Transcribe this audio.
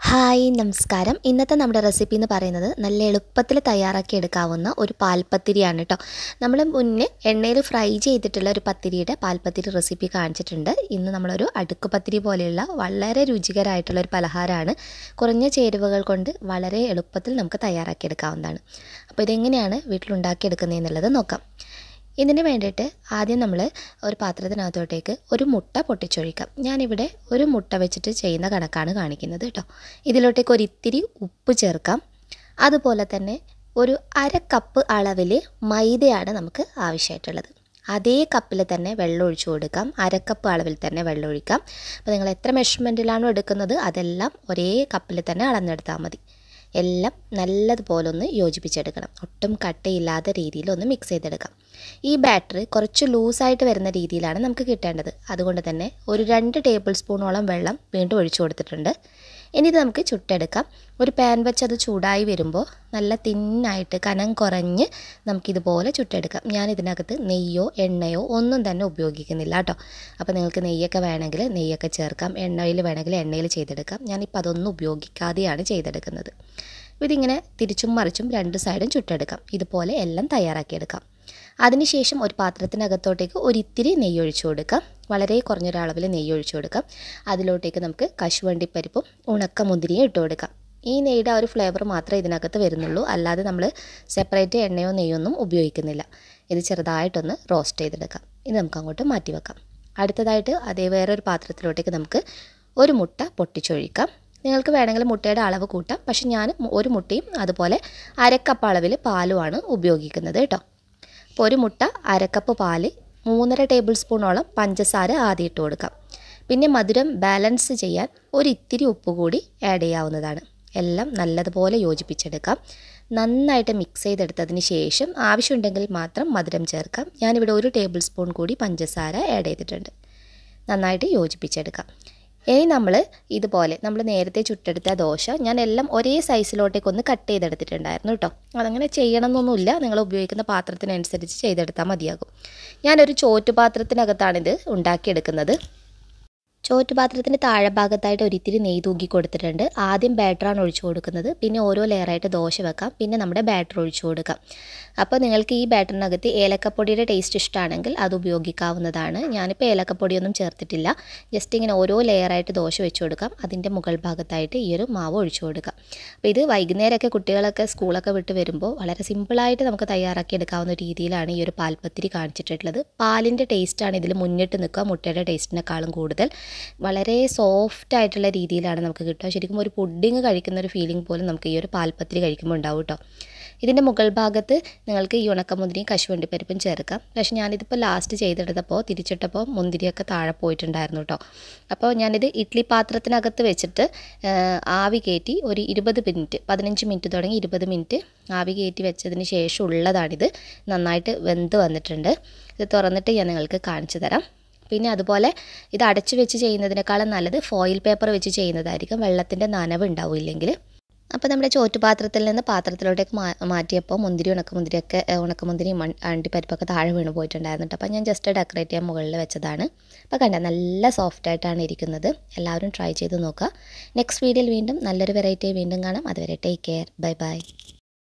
hi നമസ്കാരം ഇന്നത്തെ നമ്മുടെ റെസിപ്പി എന്ന് പറയുന്നത് നല്ല എളുപ്പത്തിൽ തയ്യാറാക്കി എടുക്കാവുന്ന ഒരു പാൽപ്പത്തിരിയാണ് കേട്ടോ നമ്മൾ മുന്നേ എണ്ണയിൽ ഫ്രൈ ചെയ്തിട്ടുള്ള ഒരു പത്തിരിയുടെ പാൽപ്പത്തിരി റെസിപ്പി കാണിച്ചിട്ടുണ്ട് ഇന്ന് നമ്മളൊരു അടുക്ക് പത്തിരി പോലെയുള്ള വളരെ രുചികരമായിട്ടുള്ള ഒരു പലഹാരമാണ് കുറഞ്ഞ ചേരുവകൾ കൊണ്ട് വളരെ എളുപ്പത്തിൽ നമുക്ക് തയ്യാറാക്കി എടുക്കാവുന്നതാണ് അപ്പോൾ ഇതെങ്ങനെയാണ് വീട്ടിലുണ്ടാക്കിയെടുക്കുന്നതെന്നുള്ളത് നോക്കാം ഇതിന് വേണ്ടിയിട്ട് ആദ്യം നമ്മൾ ഒരു പാത്രത്തിനകത്തോട്ടേക്ക് ഒരു മുട്ട പൊട്ടിച്ചൊഴിക്കാം ഞാനിവിടെ ഒരു മുട്ട വെച്ചിട്ട് ചെയ്യുന്ന കണക്കാണ് കാണിക്കുന്നത് കേട്ടോ ഇതിലോട്ടേക്ക് ഒരു ഇത്തിരി ഉപ്പ് ചേർക്കാം അതുപോലെ തന്നെ ഒരു അര കപ്പ് അളവിൽ മൈദയാണ് നമുക്ക് ആവശ്യമായിട്ടുള്ളത് അതേ കപ്പിൽ തന്നെ വെള്ളം ഒഴിച്ചു കൊടുക്കാം അരക്കപ്പ് അളവിൽ തന്നെ വെള്ളം ഒഴിക്കാം അപ്പോൾ നിങ്ങൾ എത്ര മെഷർമെൻറ്റിലാണോ എടുക്കുന്നത് അതെല്ലാം ഒരേ കപ്പിൽ തന്നെ അളന്നെടുത്താൽ മതി എല്ലാം നല്ലതുപോലെ ഒന്ന് യോജിപ്പിച്ചെടുക്കണം ഒട്ടും കട്ടയില്ലാത്ത രീതിയിൽ ഒന്ന് മിക്സ് ചെയ്തെടുക്കാം ഈ ബാറ്റർ കുറച്ച് ലൂസായിട്ട് വരുന്ന രീതിയിലാണ് നമുക്ക് കിട്ടേണ്ടത് അതുകൊണ്ട് തന്നെ ഒരു രണ്ട് ടേബിൾ സ്പൂണോളം വെള്ളം വീണ്ടും ഒഴിച്ചു കൊടുത്തിട്ടുണ്ട് ഇനി ഇത് നമുക്ക് ചുട്ടെടുക്കാം ഒരു പാൻ വെച്ച് അത് ചൂടായി വരുമ്പോൾ നല്ല തിന്നായിട്ട് കനം കുറഞ്ഞ് നമുക്കിതുപോലെ ചുട്ടെടുക്കാം ഞാൻ ഇതിനകത്ത് നെയ്യോ എണ്ണയോ ഒന്നും തന്നെ ഉപയോഗിക്കുന്നില്ല കേട്ടോ അപ്പോൾ നിങ്ങൾക്ക് നെയ്യൊക്കെ വേണമെങ്കിൽ നെയ്യൊക്കെ ചേർക്കാം എണ്ണയിൽ വേണമെങ്കിൽ എണ്ണയിൽ ചെയ്തെടുക്കാം ഞാനിപ്പോൾ അതൊന്നും ഉപയോഗിക്കാതെയാണ് ചെയ്തെടുക്കുന്നത് ഇതിങ്ങനെ തിരിച്ചും മറിച്ചും രണ്ട് സൈഡും ചുട്ടെടുക്കാം ഇതുപോലെ എല്ലാം തയ്യാറാക്കിയെടുക്കാം അതിനുശേഷം ഒരു പാത്രത്തിനകത്തോട്ടേക്ക് ഒരിത്തിരി നെയ്യ് ഒഴിച്ചു കൊടുക്കാം വളരെ കുറഞ്ഞൊരളവിൽ നെയ്യ് ഒഴിച്ചു കൊടുക്കാം അതിലോട്ടേക്ക് നമുക്ക് കശുവണ്ടിപ്പരിപ്പും ഉണക്ക മുന്തിരിയും ഇട്ട് കൊടുക്കാം ഈ നെയ്യുടെ ആ ഒരു ഫ്ലേവർ മാത്രമേ ഇതിനകത്ത് വരുന്നുള്ളൂ അല്ലാതെ നമ്മൾ സെപ്പറേറ്റ് എണ്ണയോ നെയ്യോ ഒന്നും ഉപയോഗിക്കുന്നില്ല ഇത് ചെറുതായിട്ടൊന്ന് റോസ്റ്റ് ചെയ്തെടുക്കാം ഇത് നമുക്ക് അങ്ങോട്ട് മാറ്റി വെക്കാം അടുത്തതായിട്ട് അതേ വേറൊരു പാത്രത്തിലോട്ടേക്ക് നമുക്ക് ഒരു മുട്ട പൊട്ടിച്ചൊഴിക്കാം നിങ്ങൾക്ക് വേണമെങ്കിൽ മുട്ടയുടെ അളവ് കൂട്ടാം പക്ഷേ ഞാൻ ഒരു മുട്ടയും അതുപോലെ അരക്കപ്പ് അളവിൽ പാലുമാണ് ഉപയോഗിക്കുന്നത് കേട്ടോ അപ്പോൾ ഒരു മുട്ട അരക്കപ്പ് പാല് മൂന്നര ടേബിൾ സ്പൂണോളം പഞ്ചസാര ആദ്യം ഇട്ട് കൊടുക്കാം പിന്നെ മധുരം ബാലൻസ് ചെയ്യാൻ ഒരു ഇത്തിരി ഉപ്പ് കൂടി ആഡ് ചെയ്യാവുന്നതാണ് എല്ലാം നല്ലതുപോലെ യോജിപ്പിച്ചെടുക്കാം നന്നായിട്ട് മിക്സ് ചെയ്തെടുത്തതിന് ശേഷം ആവശ്യമുണ്ടെങ്കിൽ മാത്രം മധുരം ചേർക്കാം ഞാനിവിടെ ഒരു ടേബിൾ സ്പൂൺ കൂടി പഞ്ചസാര ആഡ് ചെയ്തിട്ടുണ്ട് നന്നായിട്ട് യോജിപ്പിച്ചെടുക്കാം ഇനി നമ്മൾ ഇതുപോലെ നമ്മൾ നേരത്തെ ചുട്ടെടുത്ത ദോശ ഞാൻ എല്ലാം ഒരേ സൈസിലോട്ടേക്ക് ഒന്ന് കട്ട് ചെയ്തെടുത്തിട്ടുണ്ടായിരുന്നു കേട്ടോ അതങ്ങനെ ചെയ്യണമെന്നൊന്നുമില്ല നിങ്ങൾ ഉപയോഗിക്കുന്ന പാത്രത്തിനനുസരിച്ച് ചെയ്തെടുത്താൽ മതിയാകും ഞാനൊരു ചോറ്റുപാത്രത്തിനകത്താണിത് ഉണ്ടാക്കിയെടുക്കുന്നത് ചോറ്റുപാത്രത്തിൻ്റെ താഴെ ഭാഗത്തായിട്ട് ഒരിത്തിരി നെയ്യ് തൂക്കി കൊടുത്തിട്ടുണ്ട് ആദ്യം ബാറ്ററാണ് ഒഴിച്ചു കൊടുക്കുന്നത് പിന്നെ ഓരോ ലെയറായിട്ട് ദോശ വെക്കാം പിന്നെ നമ്മുടെ ബാറ്റർ ഒഴിച്ചു കൊടുക്കാം അപ്പോൾ നിങ്ങൾക്ക് ഈ ബാറ്ററിനകത്ത് ഏലക്കപ്പൊടിയുടെ ടേസ്റ്റ് ഇഷ്ടമാണെങ്കിൽ അത് ഉപയോഗിക്കാവുന്നതാണ് ഞാനിപ്പോൾ ഏലക്കപ്പൊടിയൊന്നും ചേർത്തിട്ടില്ല ജസ്റ്റ് ഇങ്ങനെ ഓരോ ലെയറായിട്ട് ദോശ വെച്ച് കൊടുക്കാം അതിൻ്റെ മുകൾ ഭാഗത്തായിട്ട് ഈ ഒരു മാവ് ഒഴിച്ചു കൊടുക്കാം അപ്പോൾ ഇത് വൈകുന്നേരമൊക്കെ കുട്ടികളൊക്കെ സ്കൂളൊക്കെ വിട്ട് വരുമ്പോൾ വളരെ സിമ്പിളായിട്ട് നമുക്ക് തയ്യാറാക്കി എടുക്കാവുന്ന രീതിയിലാണ് ഈ ഒരു പാൽപ്പത്തിരി കാണിച്ചിട്ടുള്ളത് പാലിൻ്റെ ടേസ്റ്റാണ് ഇതിൽ മുന്നിട്ട് നിൽക്കുക മുട്ടയുടെ ടേസ്റ്റിനേക്കാളും കൂടുതൽ വളരെ സോഫ്റ്റ് ആയിട്ടുള്ള രീതിയിലാണ് നമുക്ക് കിട്ടുക ശരിക്കും ഒരു പുഡിങ് കഴിക്കുന്ന ഒരു ഫീലിംഗ് പോലും നമുക്ക് ഈ ഒരു പാൽപ്പത്തിരി കഴിക്കുമ്പോൾ ഉണ്ടാവും കേട്ടോ ഇതിൻ്റെ മുകൾ ഭാഗത്ത് നിങ്ങൾക്ക് ഈ ഉണക്കമുന്തിരിയും കശുവണ്ടിപ്പരിപ്പും ചേർക്കാം പക്ഷേ ഞാനിതിപ്പോൾ ലാസ്റ്റ് ചെയ്തെടുത്തപ്പോൾ തിരിച്ചിട്ടപ്പോൾ മുന്തിരിയൊക്കെ താഴെ പോയിട്ടുണ്ടായിരുന്നു കേട്ടോ അപ്പോൾ ഞാനിത് ഇഡ്ഡലി പാത്രത്തിനകത്ത് വെച്ചിട്ട് ആവി കയറ്റി ഒരു ഇരുപത് മിനിറ്റ് പതിനഞ്ച് മിനിറ്റ് തുടങ്ങി ഇരുപത് മിനിറ്റ് ആവി കയറ്റി വെച്ചതിന് ശേഷം ഉള്ളതാണിത് നന്നായിട്ട് വെന്ത് വന്നിട്ടുണ്ട് ഇത് തുറന്നിട്ട് ഞാൻ നിങ്ങൾക്ക് കാണിച്ചു തരാം പിന്നെ അതുപോലെ ഇത് അടച്ചു വെച്ച് ചെയ്യുന്നതിനേക്കാളും നല്ലത് ഫോയിൽ പേപ്പർ വെച്ച് ചെയ്യുന്നതായിരിക്കും വെള്ളത്തിൻ്റെ നനവ് ഉണ്ടാവില്ലെങ്കിൽ അപ്പോൾ നമ്മുടെ ചോറ്റുപാത്രത്തിൽ നിന്ന് പാത്രത്തിലോട്ടേക്ക് മാ മാറ്റിയപ്പോൾ മുന്തിരി ഉണക്കമുന്തിരിയൊക്കെ ഉണക്കമുന്തിരിയും അണ്ടിപ്പരിപ്പൊക്കെ താഴെ വീണ് പോയിട്ടുണ്ടായിരുന്നു കേട്ടോ അപ്പോൾ ഞാൻ ജസ്റ്റ് ഡെക്കറേറ്റ് ചെയ്യാൻ മുകളിൽ വെച്ചതാണ് അപ്പോൾ കണ്ട നല്ല സോഫ്റ്റ് ആയിട്ടാണ് ഇരിക്കുന്നത് എല്ലാവരും ട്രൈ ചെയ്ത് നോക്കുക നെക്സ്റ്റ് വീഡിയോയിൽ വീണ്ടും നല്ലൊരു വെറൈറ്റി വീണ്ടും കാണാം അതുവരെ ടേക്ക് കെയർ ബൈ ബൈ